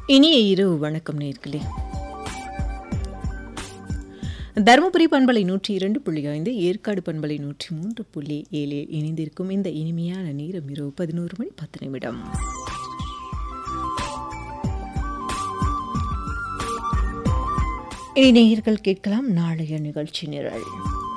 இனிய இரவு வணக்கம் நேர்களே தருமபுரி பண்பலை நூற்றி இரண்டு புள்ளி ஐந்து ஏற்காடு பண்பலை நூற்றி மூன்று புள்ளி ஏழில் இணைந்திருக்கும் இந்த இனிமையான நேரம் இரவு பதினோரு மணி பத்து நிமிடம் இனி நேயர்கள் கேட்கலாம் நாளைய நிகழ்ச்சி நிரல்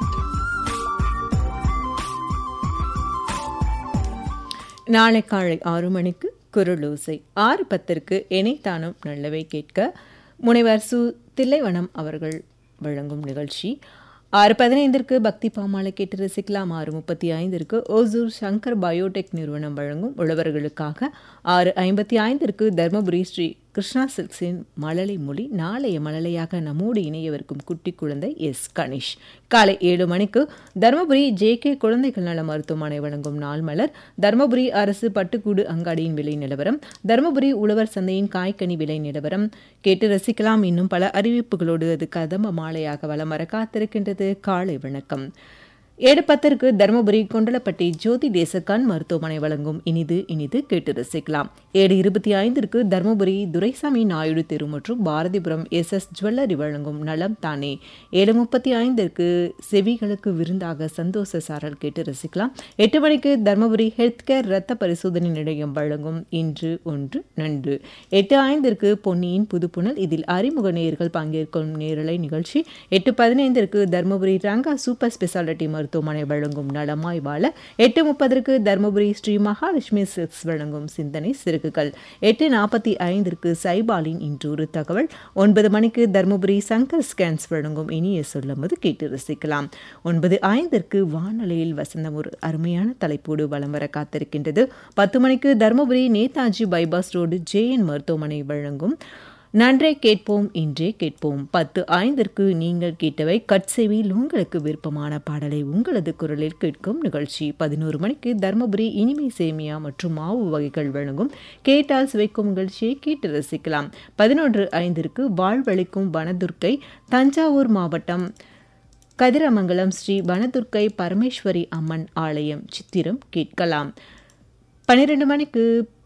நாளை காலை ஆறு மணிக்கு குரலோசை ஆறு பத்திற்கு இணைத்தானும் நல்லவை கேட்க முனைவர் சு தில்லைவனம் அவர்கள் வழங்கும் நிகழ்ச்சி ஆறு பதினைந்திற்கு பக்தி பாமாலை கேட்டு ரசிக்கலாம் ஆறு முப்பத்தி ஐந்திற்கு ஓசூர் சங்கர் பயோடெக் நிறுவனம் வழங்கும் உழவர்களுக்காக ஆறு ஐம்பத்தி ஐந்திற்கு தர்மபுரி ஸ்ரீ கிருஷ்ணா சில்க்ஸின் மழலை மொழி நாளைய மழலையாக நம்மோடு இணையவிருக்கும் குட்டி குழந்தை எஸ் கணேஷ் காலை ஏழு மணிக்கு தருமபுரி ஜே கே குழந்தைகள் நல மருத்துவமனை வழங்கும் நாள் மலர் தருமபுரி அரசு பட்டுக்கூடு அங்காடியின் விலை நிலவரம் தருமபுரி உழவர் சந்தையின் காய்கனி விலை நிலவரம் கேட்டு ரசிக்கலாம் இன்னும் பல அறிவிப்புகளோடு அது கதம்ப மாலையாக வலம் வர காத்திருக்கின்றது காலை வணக்கம் ஏழு பத்திற்கு தருமபுரி கொண்டலப்பட்டி ஜோதி தேசக்கான் மருத்துவமனை வழங்கும் இனிது இனிது கேட்டு ரசிக்கலாம் ஏழு இருபத்தி ஐந்திற்கு தருமபுரி துரைசாமி நாயுடு தெரு மற்றும் பாரதிபுரம் எஸ் எஸ் ஜுவல்லரி வழங்கும் நலம் தானே ஏழு முப்பத்தி ஐந்திற்கு செவிகளுக்கு விருந்தாக சந்தோஷ சாரல் கேட்டு ரசிக்கலாம் எட்டு மணிக்கு தருமபுரி ஹெல்த் கேர் ரத்த பரிசோதனை நிலையம் வழங்கும் இன்று ஒன்று நன்று எட்டு ஐந்திற்கு பொன்னியின் புதுப்புணல் இதில் அறிமுக நேயர்கள் பங்கேற்கும் நேரலை நிகழ்ச்சி எட்டு பதினைந்திற்கு தருமபுரி ரங்கா சூப்பர் ஸ்பெஷாலிட்டி மருத்துவமனை வழங்கும் நலமாய் வாழ எட்டு முப்பதற்கு தருமபுரி ஸ்ரீ மகாலட்சுமி சில்க்ஸ் வழங்கும் சிந்தனை சிறுகுகள் எட்டு நாற்பத்தி ஐந்திற்கு சைபாலின் இன்றொரு தகவல் ஒன்பது மணிக்கு தருமபுரி சங்கர் ஸ்கேன்ஸ் வழங்கும் இனிய சொல்லும்போது கேட்டு ரசிக்கலாம் ஒன்பது ஐந்திற்கு வானொலியில் வசந்தம் ஒரு அருமையான தலைப்போடு வலம் வர காத்திருக்கின்றது பத்து மணிக்கு Dharmapuri Netaji bypass road JN மருத்துவமனை வழங்கும் நன்றே கேட்போம் இன்றே கேட்போம் பத்து ஐந்திற்கு நீங்கள் கேட்டவை கட்சேவியில் உங்களுக்கு விருப்பமான பாடலை உங்களது குரலில் கேட்கும் நிகழ்ச்சி பதினோரு மணிக்கு தர்மபுரி இனிமை சேமியா மற்றும் மாவு வகைகள் வழங்கும் கேட்டால் சுவைக்கும் நிகழ்ச்சியை கேட்டு ரசிக்கலாம் பதினொன்று ஐந்திற்கு வாழ்வழிக்கும் வனதுர்க்கை தஞ்சாவூர் மாவட்டம் கதிரமங்கலம் ஸ்ரீ வனதுர்க்கை பரமேஸ்வரி அம்மன் ஆலயம் சித்திரம் கேட்கலாம் பன்னிரண்டு மணிக்கு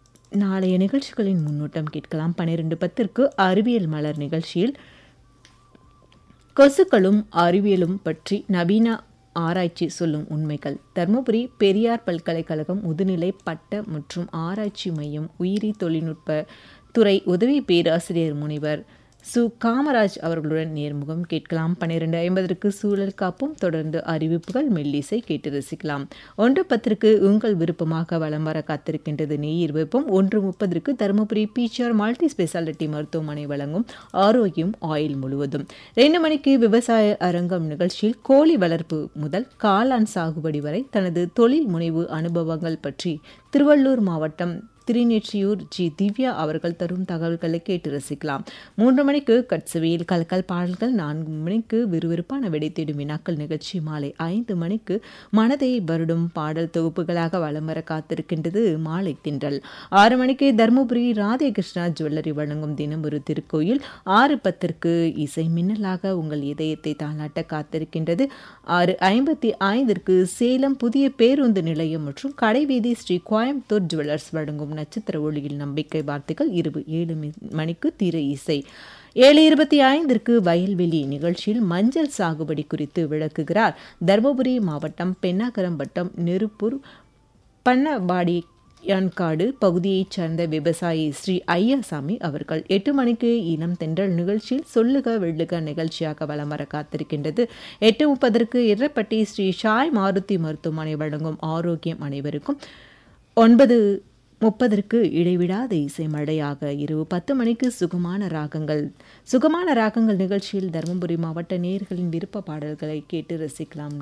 நாளைய நிகழ்ச்சிகளின் முன்னோட்டம் கேட்கலாம் பன்னிரண்டு பத்திற்கு அறிவியல் மலர் நிகழ்ச்சியில் கொசுக்களும் அறிவியலும் பற்றி நவீன ஆராய்ச்சி சொல்லும் உண்மைகள் தருமபுரி பெரியார் பல்கலைக்கழகம் முதுநிலை பட்ட மற்றும் ஆராய்ச்சி மையம் உயிரி தொழில்நுட்ப துறை உதவி பேராசிரியர் முனைவர் சு காமராஜ் அவர்களுடன் நேர்முகம் கேட்கலாம் பன்னிரண்டு ஐம்பதற்கு சூழல் காப்பும் தொடர்ந்து அறிவிப்புகள் மெல்லிசை கேட்டு ரசிக்கலாம் ஒன்று பத்திற்கு உங்கள் விருப்பமாக வலம் வர காத்திருக்கின்றது நெய்யர் விருப்பம் ஒன்று முப்பதற்கு தருமபுரி பீச்சர் மல்டி ஸ்பெஷாலிட்டி மருத்துவமனை வழங்கும் ஆரோக்கியம் ஆயில் முழுவதும் ரெண்டு மணிக்கு விவசாய அரங்கம் நிகழ்ச்சியில் கோழி வளர்ப்பு முதல் காளான் சாகுபடி வரை தனது தொழில் முனைவு அனுபவங்கள் பற்றி திருவள்ளூர் மாவட்டம் திருநெற்றியூர் ஜி திவ்யா அவர்கள் தரும் தகவல்களை கேட்டு ரசிக்கலாம் மூன்று மணிக்கு கட்சவியில் கல்கல் பாடல்கள் நான்கு மணிக்கு விறுவிறுப்பான விடை தேடும் வினாக்கள் நிகழ்ச்சி மாலை ஐந்து மணிக்கு மனதை வருடும் பாடல் தொகுப்புகளாக வலம் வர காத்திருக்கின்றது மாலை தின்றல் ஆறு மணிக்கு தருமபுரி ராதே கிருஷ்ணா ஜுவல்லரி வழங்கும் தினம் ஒரு திருக்கோயில் ஆறு பத்திற்கு இசை மின்னலாக உங்கள் இதயத்தை தாளாட்ட காத்திருக்கின்றது ஆறு ஐம்பத்தி ஐந்திற்கு சேலம் புதிய பேருந்து நிலையம் மற்றும் கடைவீதி ஸ்ரீ கோயம்புத்தூர் ஜுவல்லர்ஸ் வழங்கும் நட்சத்திர ஒளியில் நம்பிக்கை வார்த்தைகள் இரவு ஏழு மணிக்கு திரை இசை ஏழு இருபத்தி ஐந்திற்கு வயல்வெளி நிகழ்ச்சியில் மஞ்சள் சாகுபடி குறித்து விளக்குகிறார் தருமபுரி மாவட்டம் பெண்ணாகரம் வட்டம் நெருப்பூர் பண்ணபாடி யான்காடு பகுதியைச் சார்ந்த விவசாயி ஸ்ரீ ஐயாசாமி அவர்கள் எட்டு மணிக்கு இனம் தென்றல் நிகழ்ச்சியில் சொல்லுக வெள்ளுக நிகழ்ச்சியாக வலம் வர காத்திருக்கின்றது எட்டு முப்பதற்கு இரப்பட்டி ஸ்ரீ ஷாய் மாருதி மருத்துவமனை வழங்கும் ஆரோக்கியம் அனைவருக்கும் ஒன்பது முப்பதற்கு இடைவிடாத இசை மழையாக இரவு பத்து மணிக்கு சுகமான ராகங்கள் சுகமான ராகங்கள் நிகழ்ச்சியில் தருமபுரி மாவட்ட நேர்களின் விருப்ப பாடல்களை கேட்டு ரசிக்கலாம்